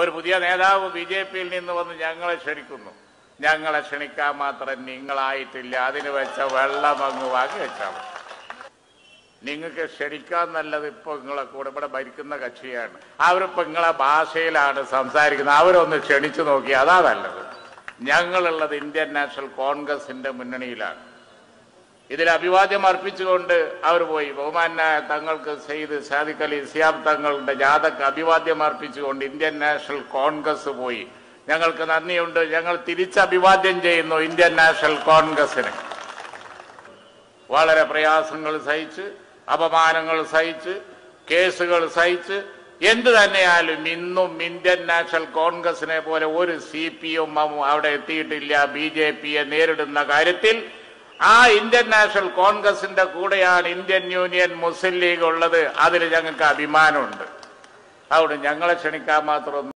ഒരു പുതിയ നേതാവ് ബി ജെ പിയിൽ നിന്ന് വന്ന് ഞങ്ങളെ ക്ഷണിക്കുന്നു ഞങ്ങളെ ക്ഷണിക്കാൻ മാത്രം നിങ്ങളായിട്ടില്ല അതിന് വെച്ച വെള്ളം അങ്ങ് വാങ്ങി വെച്ചാൽ മതി. നിങ്ങൾക്ക് ക്ഷണിക്കാൻ നല്ലത് ഇപ്പൊ നിങ്ങളെ കൂടെ ഇവിടെ ഭരിക്കുന്ന കക്ഷിയാണ് അവരിപ്പോ നിങ്ങളെ ഭാഷയിലാണ് സംസാരിക്കുന്നത് അവരൊന്ന് ക്ഷണിച്ചു നോക്കി അതാ നല്ലത് ഞങ്ങളുള്ളത് ഇന്ത്യൻ നാഷണൽ കോൺഗ്രസിന്റെ മുന്നണിയിലാണ് ഇതിൽ അഭിവാദ്യം അർപ്പിച്ചുകൊണ്ട് അവർ പോയി ബഹുമാനായ തങ്ങൾക്ക് സെയ്ത് സാദിഖ് അലി സിയാബ് തങ്ങളുടെ ജാഥക്ക് അഭിവാദ്യം അർപ്പിച്ചുകൊണ്ട് ഇന്ത്യൻ നാഷണൽ കോൺഗ്രസ് പോയി ഞങ്ങൾക്ക് നന്ദിയുണ്ട് ഞങ്ങൾ തിരിച്ച് അഭിവാദ്യം ചെയ്യുന്നു ഇന്ത്യൻ നാഷണൽ കോൺഗ്രസിന് വളരെ പ്രയാസങ്ങൾ സഹിച്ച് അപമാനങ്ങൾ സഹിച്ച് കേസുകൾ സഹിച്ച് എന്ത് തന്നെയായാലും ഇന്നും ഇന്ത്യൻ നാഷണൽ കോൺഗ്രസിനെ പോലെ ഒരു സി പി എം അവിടെ എത്തിയിട്ടില്ല ബി ജെ പിയെ നേരിടുന്ന കാര്യത്തിൽ ആ ഇന്ത്യൻ നാഷണൽ കോൺഗ്രസിന്റെ കൂടെയാണ് ഇന്ത്യൻ യൂണിയൻ മുസ്ലിം ലീഗ് ഉള്ളത് അതിൽ ഞങ്ങൾക്ക് അഭിമാനമുണ്ട് അതുകൊണ്ട് ഞങ്ങളെ ക്ഷണിക്കാൻ മാത്രം